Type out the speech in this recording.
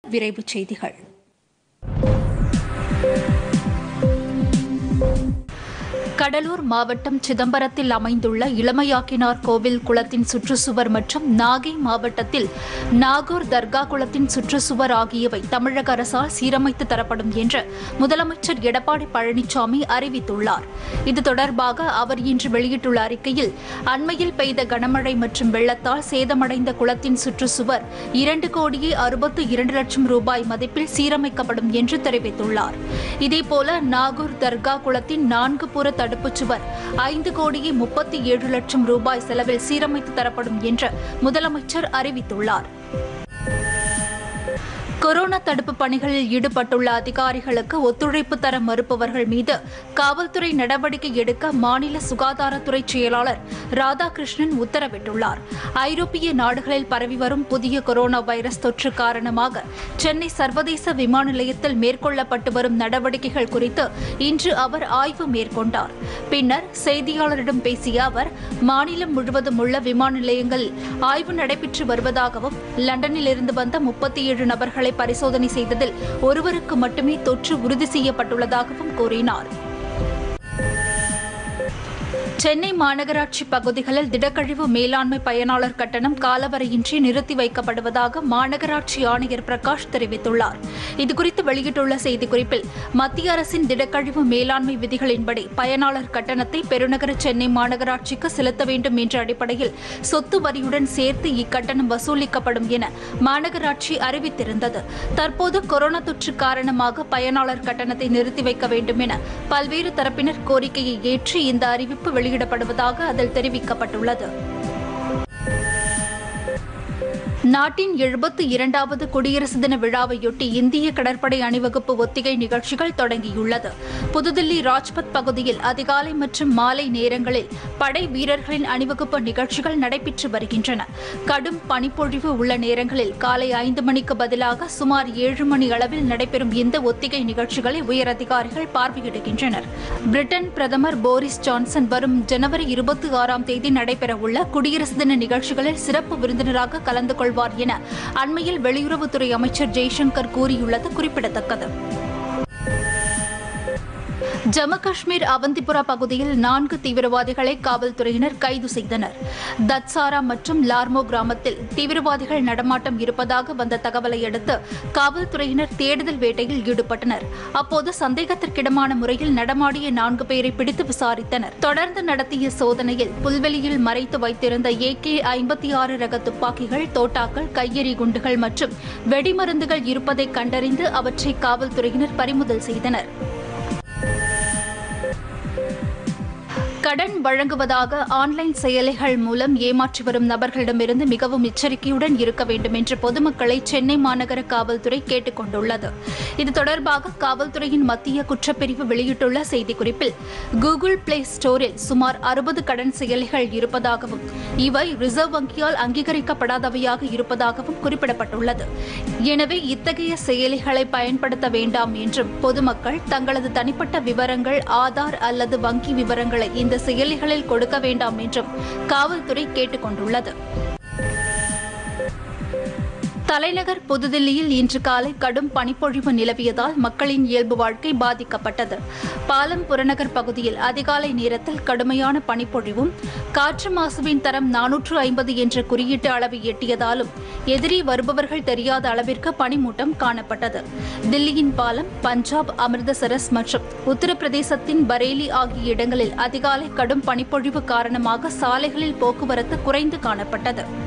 விரைவுச் செய்திகள் கடலூர் மாவட்டம் சிதம்பரத்தில் அமைந்துள்ள இளமையாக்கினார் கோவில் குளத்தின் சுற்றுச்சுவர் மற்றும் நாகை மாவட்டத்தில் நாகூர் தர்கா குளத்தின் சுற்றுச்சுவர் ஆகியவை தமிழக அரசால் சீரமைத்து தரப்படும் என்று முதலமைச்சர் எடப்பாடி பழனிசாமி அறிவித்துள்ளார் இது தொடர்பாக அவர் இன்று வெளியிட்டுள்ள அறிக்கையில் அண்மையில் பெய்த கனமழை மற்றும் வெள்ளத்தால் சேதமடைந்த குளத்தின் சுற்றுச்சுவர் இரண்டு கோடியே அறுபத்து இரண்டு லட்சம் ரூபாய் மதிப்பில் சீரமைக்கப்படும் என்று தெரிவித்துள்ளார் இதேபோல நாகூர் தர்கா குளத்தின் நான்கு புற தடுப்புச் சுவர் ஐந்து கோடியே முப்பத்தி ஏழு லட்சம் ரூபாய் செலவில் சீரமைத்து தரப்படும் என்று முதலமைச்சர் அறிவித்துள்ளார் கொரோனா தடுப்பு பணிகளில் ஈடுபட்டுள்ள அதிகாரிகளுக்கு ஒத்துழைப்பு தர மறுப்பவர்கள் மீது காவல்துறை நடவடிக்கை எடுக்க மாநில சுகாதாரத்துறை செயலாளர் ராதாகிருஷ்ணன் உத்தரவிட்டுள்ளார் ஐரோப்பிய நாடுகளில் பரவி வரும் புதிய கொரோனா வைரஸ் தொற்று காரணமாக சென்னை சர்வதேச விமான நிலையத்தில் மேற்கொள்ளப்பட்டு வரும் நடவடிக்கைகள் குறித்து இன்று அவர் ஆய்வு மேற்கொண்டார் பின்னர் செய்தியாளரிடம் பேசிய அவர் மாநிலம் முழுவதும் உள்ள விமான நிலையங்களில் ஆய்வு நடைபெற்று வருவதாகவும் லண்டனில் இருந்து வந்த முப்பத்தி ஏழு நபர்களை பரிசோதனை செய்ததில் ஒருவருக்கு மட்டுமே தொற்று உறுதி செய்யப்பட்டுள்ளதாகவும் கூறினார் சென்னை மாநகராட்சி பகுதிகளில் திடக்கழிவு மேலாண்மை பயனாளர் கட்டணம் காலவரையின்றி நிறுத்தி வைக்கப்படுவதாக மாநகராட்சி ஆணையர் பிரகாஷ் தெரிவித்துள்ளார் இதுகுறித்து வெளியிட்டுள்ள செய்திக்குறிப்பில் மத்திய அரசின் திடக்கழிவு மேலாண்மை விதிகளின்படி பயனாளர் கட்டணத்தை பெருநகர சென்னை மாநகராட்சிக்கு செலுத்த வேண்டும் என்ற அடிப்படையில் சொத்து வரியுடன் சேர்த்து இக்கட்டணம் வசூலிக்கப்படும் என மாநகராட்சி அறிவித்திருந்தது தற்போது கொரோனா தொற்று காரணமாக பயனாளர் கட்டணத்தை நிறுத்தி வைக்க வேண்டும் என பல்வேறு தரப்பினர் கோரிக்கையை ஏற்று இந்த அறிவிப்பு வெளியிடப்படுவதாக அதில் தெரிவிக்கப்பட்டுள்ளது நாட்டின் எழுபத்து இரண்டாவது குடியரசு தின விழாவையொட்டி இந்திய கடற்படை அணிவகுப்பு ஒத்திகை நிகழ்ச்சிகள் தொடங்கியுள்ளது புதுதில்லி ராஜ்பத் பகுதியில் அதிகாலை மற்றும் மாலை நேரங்களில் படை வீரர்களின் அணிவகுப்பு நிகழ்ச்சிகள் நடைபெற்று வருகின்றன கடும் பனிப்பொழிவு உள்ள நேரங்களில் காலை ஐந்து மணிக்கு பதிலாக சுமார் ஏழு மணி அளவில் நடைபெறும் இந்த ஒத்திகை நிகழ்ச்சிகளை உயரதிகாரிகள் பார்வையிடுகின்றனர் பிரிட்டன் பிரதமர் போரிஸ் ஜான்சன் வரும் ஜனவரி இருபத்தி ஆறாம் தேதி நடைபெறவுள்ள குடியரசு தின நிகழ்ச்சிகளில் சிறப்பு விருந்தினராக கலந்து கொள்வார் என அண்மையில் வெளியுறவுத்துறை அமைச்சர் ஜெய்சங்கர் கூறியுள்ளது குறிப்பிடத்தக்கது ஜம்மு காஷ்மீர் அவந்திபுரா பகுதியில் நான்கு தீவிரவாதிகளை காவல்துறையினர் கைது செய்தனர் தத்சாரா மற்றும் லார்மோ கிராமத்தில் தீவிரவாதிகள் நடமாட்டம் இருப்பதாக வந்த தகவலை அடுத்து காவல்துறையினர் தேடுதல் வேட்டையில் ஈடுபட்டனர் அப்போது சந்தேகத்திற்கிடமான முறையில் நடமாடிய நான்கு பேரை பிடித்து விசாரித்தனர் தொடர்ந்து நடத்திய சோதனையில் புல்வெளியில் மறைத்து வைத்திருந்த ஏகே ஐம்பத்தி ஆறு ரக துப்பாக்கிகள் தோட்டாக்கள் கையெறி குண்டுகள் மற்றும் வெடிமருந்துகள் இருப்பதை கண்டறிந்து அவற்றை காவல்துறையினர் பறிமுதல் செய்தனர் கடன் வழங்குவதாக ஆன்லைன் செயலிகள் மூலம் ஏமாற்றி வரும் நபர்களிடமிருந்து மிகவும் எச்சரிக்கையுடன் இருக்க வேண்டும் என்று பொதுமக்களை சென்னை மாநகர காவல்துறை கேட்டுக் கொண்டுள்ளது இது தொடர்பாக காவல்துறையின் மத்திய குற்றப்பிரிவு வெளியிட்டுள்ள செய்திக்குறிப்பில் கூகுள் பிளே ஸ்டோரில் சுமார் அறுபது கடன் செயலிகள் இருப்பதாகவும் இவை ரிசர்வ் வங்கியால் அங்கீகரிக்கப்படாதவையாக இருப்பதாகவும் குறிப்பிடப்பட்டுள்ளது எனவே இத்தகைய செயலிகளை பயன்படுத்த வேண்டாம் என்றும் பொதுமக்கள் தங்களது தனிப்பட்ட விவரங்கள் ஆதார் அல்லது வங்கி விவரங்களை இந்த செயலிகளில் கொடுக்க வேண்டாம் என்றும் காவல்துறை கேட்டுக் கொண்டுள்ளது தலைநகர் புதுதில்லியில் இன்று காலை கடும் பனிப்பொழிவு நிலவியதால் மக்களின் இயல்பு வாழ்க்கை பாதிக்கப்பட்டது பாலம் புறநகர் பகுதியில் அதிகாலை நேரத்தில் கடுமையான பனிப்பொழிவும் காற்று மாசுவின் தரம் நானூற்று ஐம்பது என்ற குறியீட்டு அளவை எட்டியதாலும் எதிரி வருபவர்கள் தெரியாத அளவிற்கு பனிமூட்டம் காணப்பட்டது தில்லியின் பாலம் பஞ்சாப் அமிர்தசரஸ் மற்றும் உத்தரப்பிரதேசத்தின் பரேலி ஆகிய இடங்களில் அதிகாலை கடும் பனிப்பொழிவு காரணமாக சாலைகளில் போக்குவரத்து குறைந்து காணப்பட்டது